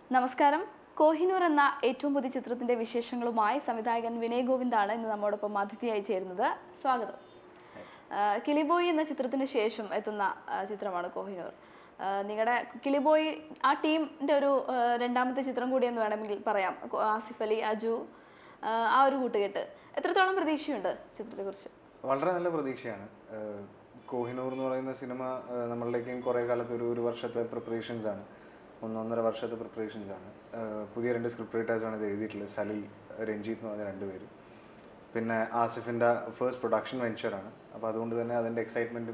നമസ്കാരം കോഹിനൂർ എന്ന ഏറ്റവും പുതിയ ചിത്രത്തിന്റെ വിശേഷങ്ങളുമായി സംവിധായകൻ വിനയ് ഗോവിന്ദാണ് ഇന്ന് നമ്മോടൊപ്പം അതിഥിയായി ചേരുന്നത് സ്വാഗതം ആ, കിളിബോയ് എന്ന ചിത്രത്തിന് ശേഷം എത്തുന്ന ആ, ചിത്രമാണ് കോഹിനൂർ നിങ്ങളുടെ കിളിബോയ് ആ ടീമിന്റെ ഒരു ആ, രണ്ടാമത്തെ ചിത്രം കൂടി എന്ന് വേണമെങ്കിൽ പറയാം കോ- ആസിഫ് അലി അജു ആ, ആ ഒരു കൂട്ടുകെട്ട് എത്രത്തോളം പ്രതീക്ഷയുണ്ട് ചിത്രത്തെ കുറിച്ച് വളരെ നല്ല പ്രതീക്ഷയാണ് ഏഹ് കോഹിനൂർ എന്ന് പറയുന്ന സിനിമ ഏഹ് നമ്മളുടെയൊക്കെയും കുറേ കാലത്ത് ഒരു ഒരു വർഷത്തെ പ്രിപ്പറേഷൻസ് ആണ് ഒന്നൊന്നര വർഷത്തെ പ്രിപ്പറേഷൻസ് ആണ് ഏഹ് പുതിയ രണ്ട് സ്ക്രിപ്റ്റ് റൈറ്റേഴ്സാണ് ഇത് എഴുതിയിട്ടുള്ളത് സലിൽ രഞ്ജിത്ത് എന്ന് പറഞ്ഞ രണ്ടുപേര് പിന്നെ ആസിഫിൻ്റെ ഫസ്റ്റ് പ്രൊഡക്ഷൻ വെഞ്ചറാണ് അപ്പോൾ അതുകൊണ്ട് തന്നെ അതിൻ്റെ എക്സൈറ്റ്മെൻറ്റും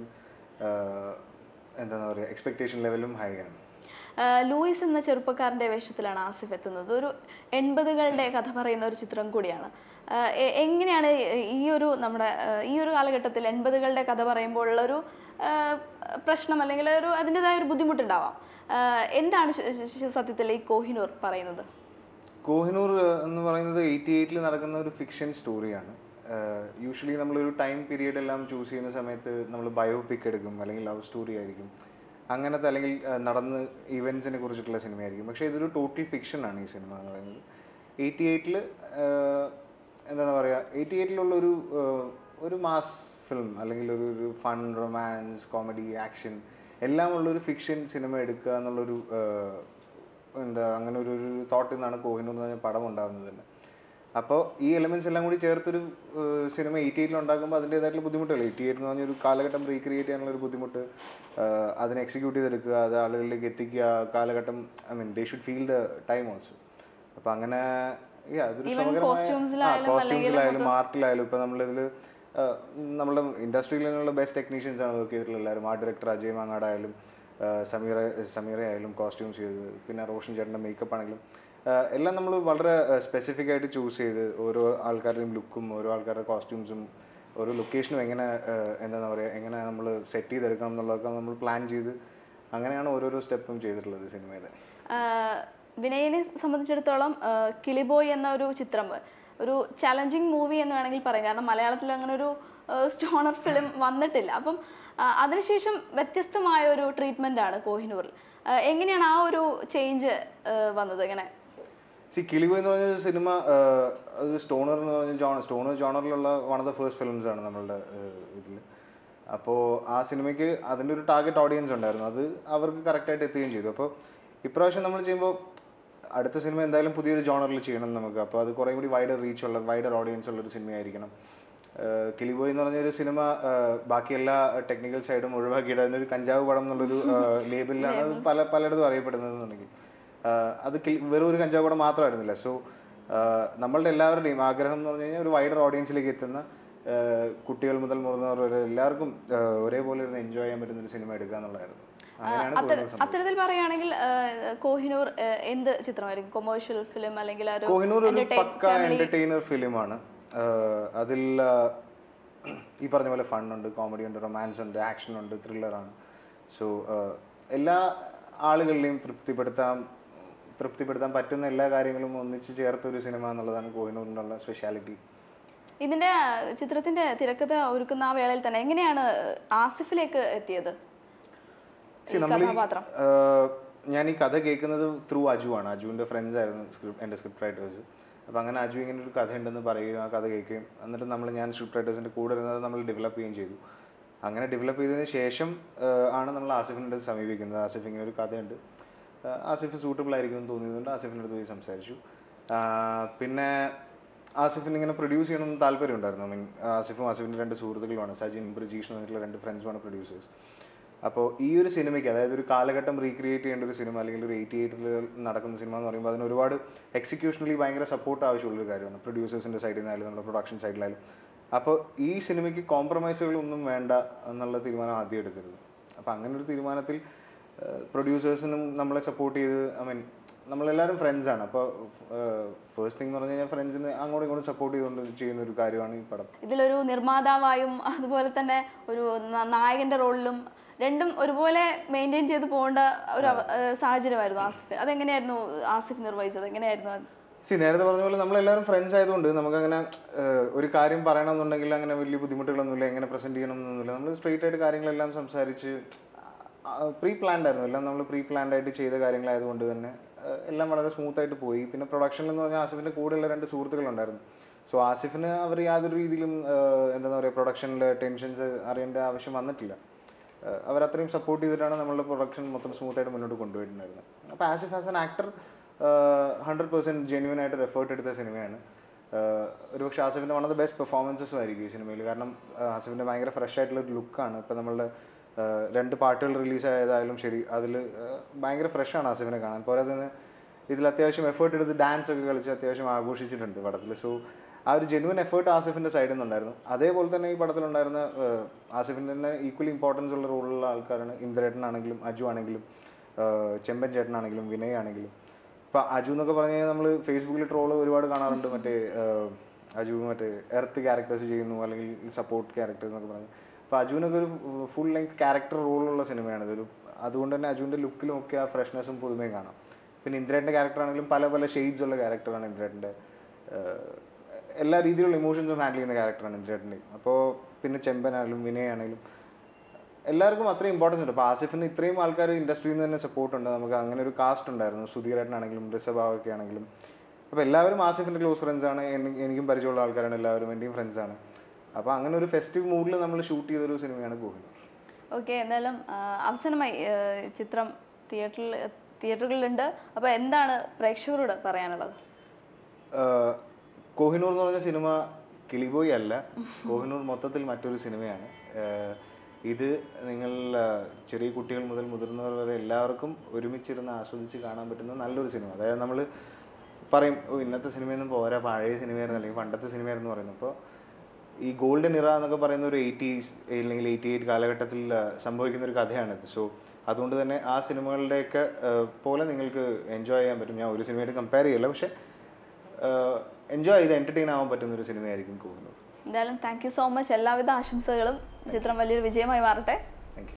എന്താ പറയുക എക്സ്പെക്റ്റേഷൻ ലെവലും ഹൈ ആണ് ആ, ലൂയിസ് എന്ന ചെറുപ്പക്കാരന്റെ വേഷത്തിലാണ് ആസിഫ് എത്തുന്നത് ഒരു എൺപതുകളുടെ കഥ പറയുന്ന ഒരു ചിത്രം കൂടിയാണ് ആ, എ- എങ്ങനെയാണ് ഈ ഒരു നമ്മുടെ ആ, ഈ ഒരു കാലഘട്ടത്തിൽ എൺപതുകളുടെ കഥ പറയുമ്പോൾ ഉള്ളൊരു ആ, പ്രശ്നം അല്ലെങ്കിൽ ഒരു അതിൻ്റെതായ ഒരു ബുദ്ധിമുട്ടുണ്ടാവാം ആ, എന്താണ് ശ- ശ- ശ- സത്യത്തിൽ ഈ കോഹിനൂർ പറയുന്നത് കോഹിനൂർ എന്ന് പറയുന്നത് എയ്റ്റി എയ്റ്റിൽ നടക്കുന്ന ഒരു ഫിക്ഷൻ സ്റ്റോറിയാണ് യൂഷ്വലി നമ്മളൊരു ടൈം പീരീഡ് എല്ലാം ചൂസ് ചെയ്യുന്ന സമയത്ത് നമ്മൾ ബയോപിക് എടുക്കും അല്ലെങ്കിൽ ലവ് സ്റ്റോറി ആയിരിക്കും അങ്ങനത്തെ അല്ലെങ്കിൽ ആ, നടന്ന് ഇവൻസിനെ കുറിച്ചിട്ടുള്ള സിനിമയായിരിക്കും പക്ഷേ ഇതൊരു ടോട്ടൽ ഫിക്ഷനാണ് ഈ സിനിമ എന്ന് പറയുന്നത് എയ്റ്റി എയ്റ്റിൽ എന്താ പറയുക എയ്റ്റി എയ്റ്റിലുള്ള ഒരു ആ, ഒരു മാസ് ഫിലിം അല്ലെങ്കിൽ ഒരു ഒരു ഫൺ റൊമാൻസ് കോമഡി ആക്ഷൻ എല്ലാം ഉള്ളൊരു ഫിക്ഷൻ സിനിമ എടുക്കുക എന്നുള്ളൊരു ആ, എന്താ അങ്ങനെ ഒരു ഒരു തോട്ടിൽ നിന്നാണ് കോഹിനൂർ എന്ന് പറഞ്ഞ പടം ഉണ്ടാകുന്നത് തന്നെ അപ്പോൾ ഈ എലിമെന്റ്സ് എല്ലാം കൂടി ചേർത്തൊരു ഏഹ്, സിനിമ എയ്റ്റി എയ്റ്റിൽ ഉണ്ടാക്കുമ്പോൾ അതിൻ്റേതായിട്ടുള്ള ബുദ്ധിമുട്ടുകൾ എയ്റ്റി എയ്റ്റ് എന്ന് പറഞ്ഞൊരു കാലഘട്ടം റീക്രിയേറ്റ് ചെയ്യാനുള്ള ഒരു ബുദ്ധിമുട്ട് ഏഹ്, അതിനെ എക്സിക്യൂട്ട് ചെയ്തെടുക്കുക അത് ആളുകളിലേക്ക് എത്തിക്കുക കാലഘട്ടം I mean they should feel the time also അപ്പോൾ അങ്ങനെ yeah, അതൊരു Even ശ്രമകരമായ costumes-ലായാലും കോസ്റ്റ്യൂംസിലായാലും ആർട്ടിലായാലും ഇപ്പോൾ നമ്മളിതിൽ നമ്മുടെ ഇൻഡസ്ട്രിയിൽ നിന്നുള്ള ബെസ്റ്റ് ടെക്നീഷ്യൻസ് ആണ് വർക്ക് ചെയ്തിട്ടുള്ള എല്ലാവരും ആർട്ട് ഡയറക്ടർ അജയ് മാങ്ങാടായാലും ആ, സമീറ സമീറ ആയാലും കോസ്റ്റ്യൂംസ് ചെയ്തത് പിന്നെ റോഷൻ ചേട്ടൻ്റെ മേക്കപ്പ് ആണെങ്കിലും ആ, എല്ലാം നമ്മൾ വളരെ സ്പെസിഫിക് ആയിട്ട് ചൂസ് ചെയ്ത് ഓരോ ആൾക്കാരുടെയും ലുക്കും ഓരോ ആൾക്കാരുടെ കോസ്റ്റ്യൂംസും ഓരോ ലൊക്കേഷനും എങ്ങനെ ആ, എന്താ പറയുക എങ്ങനെ നമ്മൾ സെറ്റ് ചെയ്തെടുക്കണം എന്നുള്ളതൊക്കെ നമ്മൾ പ്ലാൻ ചെയ്ത് അങ്ങനെയാണ് ഓരോരോ സ്റ്റെപ്പും ചെയ്തിട്ടുള്ളത് സിനിമയുടെ ആ, വിനയനെ സംബന്ധിച്ചിടത്തോളം ആ, കിളിബോയ് എന്ന ഒരു ചിത്രം ഒരു ചലഞ്ചിങ് മൂവി എന്ന് വേണമെങ്കിൽ പറയാം കാരണം മലയാളത്തിൽ അങ്ങനെ ഒരു സ്റ്റോണർ ഫിലിം വന്നിട്ടില്ല അപ്പം ആ, അതിനുശേഷം വ്യത്യസ്തമായ ഒരു ട്രീറ്റ്മെന്റ് ആണ് കോഹിനൂറിൽ ആ, എങ്ങനെയാണ് ആ ഒരു ചേഞ്ച് വന്നത് ഇങ്ങനെ സി കിളിബോയ് എന്ന് പറഞ്ഞ സിനിമ അത് സ്റ്റോണർ എന്ന് പറഞ്ഞ ജോൺ സ്റ്റോണർ ജോണറിലുള്ള one of the first films ആണ് നമ്മളുടെ ഇതിൽ അപ്പോൾ ആ സിനിമയ്ക്ക് അതിൻ്റെ ഒരു ടാർഗറ്റ് ഓഡിയൻസ് ഉണ്ടായിരുന്നു അത് അവർക്ക് കറക്റ്റായിട്ട് എത്തുകയും ചെയ്തു അപ്പോൾ ഇപ്രാവശ്യം നമ്മൾ ചെയ്യുമ്പോൾ അടുത്ത സിനിമ എന്തായാലും പുതിയൊരു ജോണറിൽ ചെയ്യണം നമുക്ക് അപ്പോൾ അത് കുറേ കൂടി വൈഡർ റീച്ച് ഉള്ള വൈഡർ ഓഡിയൻസ് ഉള്ള ഒരു സിനിമയായിരിക്കണം ഏഹ് കിളിബോയ് എന്ന് പറഞ്ഞൊരു സിനിമ ഏഹ് ബാക്കി എല്ലാ ടെക്നിക്കൽ സൈഡും ഒഴിവാക്കിയിട്ട് അതിനൊരു കഞ്ചാവ് പടം എന്നുള്ളൊരു ലേബിളിലാണ് അത് പല പലയിടത്തും അറിയപ്പെടുന്നതെന്നുണ്ടെങ്കിൽ ആഹ് അത് കിൽ- വെറും ഒരു കഞ്ചാവ് പടം മാത്രമായിരുന്നില്ല സോ നമ്മളുടെ എല്ലാവരുടെയും ആഗ്രഹം എന്ന് പറഞ്ഞു കഴിഞ്ഞാൽ ഒരു വൈഡർ ഓഡിയൻസിലേക്ക് എത്തുന്ന ആഹ് കുട്ടികൾ മുതൽ മുതിർന്നവർ വരെ എല്ലാവർക്കും ആഹ് ഒരേപോലെ ഇരുന്ന് എൻജോയ് ചെയ്യാൻ പറ്റുന്ന ഒരു സിനിമ എടുക്കുക എന്നുള്ളതായിരുന്നു അങ്ങനെയാണ് അത്തര- കോഹിനൂർ സംഭവിച്ചത്. അത്തരത്തിൽ പറയുകയാണെങ്കിൽ ആ, കോഹിനൂർ ആ, എന്ത് ചിത്രമായിരിക്കും കൊമേഴ്ഷ്യൽ ഫിലിം അല്ലെങ്കിൽ ഒരു കോഹിനൂർ ഒരു entertain- പക്ക family- എന്റർടൈനർ ഫിലിമാണ് അതിൽ ആഹ്, ഈ പറഞ്ഞ പോലെ ഫൺ ഉണ്ട് കോമഡി ഉണ്ട് റൊമാൻസ് ഉണ്ട് ആക്ഷൻ ഉണ്ട് ത്രില്ലറാണ് സോ എല്ലാ ആളുകളിലെയും തൃപ്തിപ്പെടുത്താൻ തൃപ്തിപ്പെടുത്താൻ പറ്റുന്ന എല്ലാ കാര്യങ്ങളും ഒന്നിച്ച് ചേർത്ത ഒരു സിനിമ എന്നുള്ളതാണ് കോഹിനൂറിനുള്ള സ്പെഷ്യാലിറ്റി ഇതിന്റെ ആ, ചിത്രത്തിന്റെ തിരക്കഥ ഒരുക്കുന്ന ആ വേളയിൽ തന്നെ എങ്ങനെയാണ് ആസിഫിലേക്ക് എത്തിയത് See, ഈ നമ്മൾ ഈ, കഥാപാത്രം ആഹ്, ഞാൻ ഈ കഥ കേൾക്കുന്നത് ത്രൂ അജു ആണ് അജുവിൻ്റെ ഫ്രണ്ട്സ് ആയിരുന്നു സ്ക്രിപ്റ്റ് എൻ്റെ സ്ക്രിപ്റ്റ് റൈറ്റേഴ്സ് അപ്പോൾ അങ്ങനെ അജു ഇങ്ങനെ ഒരു കഥ ഉണ്ടെന്ന് പറയുകയും ആ കഥ കേൾക്കുകയും എന്നിട്ട് നമ്മൾ ഞാൻ സ്ക്രിപ്റ്റ് റൈറ്റേഴ്സിൻ്റെ കൂടെ ഇരുന്നത് നമ്മൾ ഡെവലപ്പ് ചെയ്യുകയും ചെയ്തു അങ്ങനെ ഡെവലപ്പ് ചെയ്തതിന് ശേഷം ആഹ്, ആണ് നമ്മൾ ആസിഫിൻ്റെ അടുത്ത് സമീപിക്കുന്നത് ആസിഫ് ഇങ്ങനെ ഒരു കഥയുണ്ട് ആഹ്, ആസിഫ് സൂട്ടബിൾ ആയിരിക്കും എന്ന് തോന്നിയതുകൊണ്ട് ആസിഫിൻ്റെ അടുത്ത് പോയി സംസാരിച്ചു ആഹ്, പിന്നെ ആസിഫിന് ഇങ്ങനെ പ്രൊഡ്യൂസ് ചെയ്യണമെന്ന് താല്പര്യം ഉണ്ടായിരുന്നു ഐ മീൻ ആസിഫും ആസിഫിൻ്റെ രണ്ട് സുഹൃത്തുക്കളുമാണ് സജിൻ ബ്രിജീഷ് എന്ന് പറഞ്ഞിട്ടുള്ള രണ്ട് ഫ്രണ്ട്സുമാണ് പ്രൊഡ്യൂസേഴ്സ് അപ്പോൾ ഈ ഒരു സിനിമയ്ക്ക് അതായത് ഒരു കാലഘട്ടം റീക്രിയേറ്റ് ചെയ്യേണ്ട ഒരു സിനിമ അല്ലെങ്കിൽ ഒരു എയ്റ്റി എയ്റ്റിൽ നടക്കുന്ന സിനിമ എന്ന് പറയുമ്പോൾ അതിന് ഒരുപാട് എക്സിക്യൂഷണലി ഭയങ്കര സപ്പോർട്ട് ആവശ്യമുള്ളൊരു കാര്യമാണ് പ്രൊഡ്യൂസേഴ്സിൻ്റെ സൈഡിൽ നിന്നായാലും നമ്മുടെ പ്രൊഡക്ഷൻ സൈഡിലായാലും അപ്പോൾ ഈ സിനിമയ്ക്ക് കോംപ്രമൈസുകളൊന്നും വേണ്ട എന്നുള്ള തീരുമാനം ആദ്യം എടുത്തിരുന്നു അപ്പോൾ അങ്ങനെ ഒരു തീരുമാനത്തിൽ പ്രൊഡ്യൂസേഴ്സിനും നമ്മളെ സപ്പോർട്ട് ചെയ്ത് ഐ മീൻ നമ്മളെല്ലാവരും ഫ്രണ്ട്സാണ് അപ്പോൾ ഫസ്റ്റ് തിങ് എന്ന് പറഞ്ഞു കഴിഞ്ഞാൽ ഫ്രണ്ട്സിനെ അങ്ങോട്ടും ഇങ്ങോട്ടും സപ്പോർട്ട് ചെയ്തുകൊണ്ട് ചെയ്യുന്ന ഒരു കാര്യമാണ് ഈ പടം ഇതിലൊരു നിർമ്മാതാവായും അതുപോലെ തന്നെ ഒരു ന- നായകന്റെ റോളിലും രണ്ടും ഒരുപോലെ മെയിൻറ്റെയിൻ ചെയ്ത് പോകേണ്ട ഒരു അവ- ഏഹ് സാഹചര്യമായിരുന്നു ആസിഫ് അതെങ്ങനെയായിരുന്നു ആസിഫ് നിർവഹിച്ചത് എങ്ങനെയായിരുന്നു അത് സി നേരത്തെ പറഞ്ഞ പോലെ നമ്മളെല്ലാവരും ഫ്രണ്ട്സ് ആയതുകൊണ്ട് നമുക്കങ്ങനെ ഏഹ്, ഒരു കാര്യം പറയണമെന്നുണ്ടെങ്കിൽ അങ്ങനെ വലിയ ബുദ്ധിമുട്ടുകളൊന്നുമില്ല എങ്ങനെ പ്രസന്റ് ചെയ്യണം എന്നൊന്നുമില്ല നമ്മൾ സ്ട്രെയിറ്റ് ആയിട്ട് കാര്യങ്ങളെല്ലാം സംസാരിച്ച് പ്രീ പ്ലാൻഡ് ആയിരുന്നു എല്ലാം നമ്മൾ പ്രീ പ്ലാൻഡ് ആയിട്ട് ചെയ്ത കാര്യങ്ങളായതുകൊണ്ട് തന്നെ ആ, എല്ലാം വളരെ സ്മൂത്ത് ആയിട്ട് പോയി പിന്നെ പ്രൊഡക്ഷനിൽ എന്ന് പറഞ്ഞാൽ ആസിഫിൻ്റെ കൂടെയുള്ള രണ്ട് സുഹൃത്തുക്കളുണ്ടായിരുന്നു സോ ആസിഫിന് അവർ യാതൊരു രീതിയിലും ആ, എന്താ പറയുക പ്രൊഡക്ഷനിൽ ടെൻഷൻസ് അറിയേണ്ട ആവശ്യം വന്നിട്ടില്ല ആ, അവരത്രയും സപ്പോർട്ട് ചെയ്തിട്ടാണ് നമ്മളുടെ പ്രൊഡക്ഷൻ മൊത്തം സ്മൂത്ത് ആയിട്ട് മുന്നോട്ട് കൊണ്ടുപോയിട്ടുണ്ടായിരുന്നത് അപ്പോൾ Asif as an actor hundred percent genuine ആയിട്ട് എഫേർട്ട് എടുത്ത സിനിമയാണ് ആഹ് ഒരുപക്ഷെ ആസിഫിൻ്റെ വൺ ഓഫ് ദ ബെസ്റ്റ് പെർഫോമൻസസും ആയിരിക്കും ഈ സിനിമയിൽ കാരണം ആഹ് ആസിഫിൻ്റെ ഭയങ്കര ഫ്രഷ് ആയിട്ടുള്ള ഒരു ലുക്കാണ് ഇപ്പോൾ നമ്മളുടെ ആഹ് രണ്ട് പാട്ടുകൾ റിലീസ് ആയതായാലും ശരി അതിൽ ഭയങ്കര ഫ്രഷാണ് ആസിഫിനെ കാണാൻ പോരാ തന്നെ ഇതിൽ അത്യാവശ്യം എഫേർട്ട് എടുത്ത് ഡാൻസ് ഒക്കെ കളിച്ച് അത്യാവശ്യം ആഘോഷിച്ചിട്ടുണ്ട് പടത്തിൽ സോ ആ ഒരു ജെനുവൻ എഫേർട്ട് ആസിഫിൻ്റെ സൈഡിൽ നിന്നുണ്ടായിരുന്നു അതേപോലെ തന്നെ ഈ പടത്തിലുണ്ടായിരുന്ന ആഹ് ആസിഫിൻ്റെ തന്നെ ഈക്വലി ഇമ്പോർട്ടൻസ് ഉള്ള റോളുള്ള ആൾക്കാരാണ് ഇന്ദ്രേട്ടനാണെങ്കിലും അജു ആണെങ്കിലും ആഹ് ചെമ്പൻ ചേട്ടനാണെങ്കിലും വിനയ് ആണെങ്കിലും ഇപ്പൊ അജു എന്നൊക്കെ പറഞ്ഞു കഴിഞ്ഞാൽ നമ്മൾ ഫേസ്ബുക്കിൽ ട്രോള് ഒരുപാട് കാണാറുണ്ട് മറ്റേ ആഹ്, അജു മറ്റേ എർത്ത് ക്യാരക്ടേഴ്സ് ചെയ്യുന്നു അല്ലെങ്കിൽ സപ്പോർട്ട് ക്യാരക്ടേഴ്സ് എന്നൊക്കെ പറഞ്ഞു അപ്പോൾ അജുവിനൊക്കെ ഒരു ഫുൾ ലെങ്ത് ക്യാരക്ടർ റോളുള്ള സിനിമയാണ് ഇതൊരു അതുകൊണ്ട് തന്നെ അജുവിൻ്റെ ലുക്കിലും ഒക്കെ ആ ഫ്രഷ്നെസ്സും പുതുമയും കാണാം പിന്നെ ഇന്ദ്രേട്ടൻ്റെ ക്യാരക്ടർ ആണെങ്കിലും പല പല ഷെയ്ഡ്സ് ഉള്ള ക്യാരക്ടറാണ് ഇന്ദ്രേട്ടൻ്റെ എല്ലാ രീതിയിലുള്ള ഇമോഷൻസും ഹാൻഡിൽ ചെയ്യുന്ന ക്യാരക്ടറാണ് ഇന്ദ്രേട്ടൻ്റെ അപ്പോൾ പിന്നെ ചെമ്പനാണെങ്കിലും വിനയ് ആണെങ്കിലും എല്ലാവർക്കും അത്രയും ഇമ്പോർട്ടൻസ് ഉണ്ട് അപ്പോൾ ആസിഫിന് ഇത്രയും ആൾക്കാർ ഇൻഡസ്ട്രിയിൽ നിന്ന് തന്നെ സപ്പോർട്ട് ഉണ്ട് നമുക്ക് അങ്ങനെ ഒരു കാസ്റ്റ് ഉണ്ടായിരുന്നു സുധീരേട്ടനാണെങ്കിലും ഋഷഭാവൊക്കെ ആണെങ്കിലും അപ്പോൾ എല്ലാവരും ആസിഫിൻ്റെ ക്ലോസ് ഫ്രണ്ട്സ് ആണ് എനി- എനിക്കും പരിചയമുള്ള ആൾക്കാരാണ് എല്ലാവരും എൻ്റെയും ഫ്രണ്ട്സ് ആണ് അപ്പോൾ അങ്ങനെ ഒരു ഫെസ്റ്റീവ് മൂഡിൽ നമ്മൾ ഷൂട്ട് ചെയ്തൊരു സിനിമയാണ് കോഹിനൂർ ഓക്കെ എന്തായാലും ആ, അവസാനമായി ആ, ചിത്രം തിയേറ്ററിൽ തിയേറ്ററുകളിലുണ്ട് അപ്പോൾ എന്താണ് പ്രേക്ഷകരോട് പറയാനുള്ളത് ആഹ് കോഹിനൂർ എന്ന് പറഞ്ഞ സിനിമ കിളിബോയ് അല്ല കോഹിനൂർ മൊത്തത്തിൽ മറ്റൊരു സിനിമയാണ് ആഹ് ഇത് നിങ്ങൾ ആഹ് ചെറിയ കുട്ടികൾ മുതൽ മുതിർന്നവർ വരെ എല്ലാവർക്കും ഒരുമിച്ചിരുന്ന് ആസ്വദിച്ച് കാണാൻ പറ്റുന്ന നല്ലൊരു സിനിമ അതായത് നമ്മൾ പറയും ഓ ഇന്നത്തെ സിനിമയൊന്നും പോരാ പഴയ സിനിമയായിരുന്നു അല്ലെങ്കിൽ പണ്ടത്തെ സിനിമയായിരുന്നു പറയുന്നത് അപ്പോൾ ഈ ഗോൾഡൻ ഇറ എന്നൊക്കെ പറയുന്ന ഒരു എയ്റ്റീസ് അല്ലെങ്കിൽ എയ്റ്റി എയ്റ്റ് കാലഘട്ടത്തിൽ ആഹ് സംഭവിക്കുന്ന ഒരു കഥയാണിത് സോ അതുകൊണ്ട് തന്നെ ആ സിനിമകളുടെയൊക്കെ ആഹ് പോലെ നിങ്ങൾക്ക് എൻജോയ് ചെയ്യാൻ പറ്റും ഞാൻ ഒരു സിനിമയായിട്ട് കമ്പയർ ചെയ്യില്ല പക്ഷേ എൻജോയ് ചെയ്ത് എൻ്റർടൈൻ ആവാൻ പറ്റുന്ന ഒരു സിനിമയായിരിക്കും കോഹിനൂർ എന്തായാലും താങ്ക് യു സോ മച്ച് എല്ലാവിധ ആശംസകളും ചിത്രം വലിയൊരു വിജയമായി മാറട്ടെ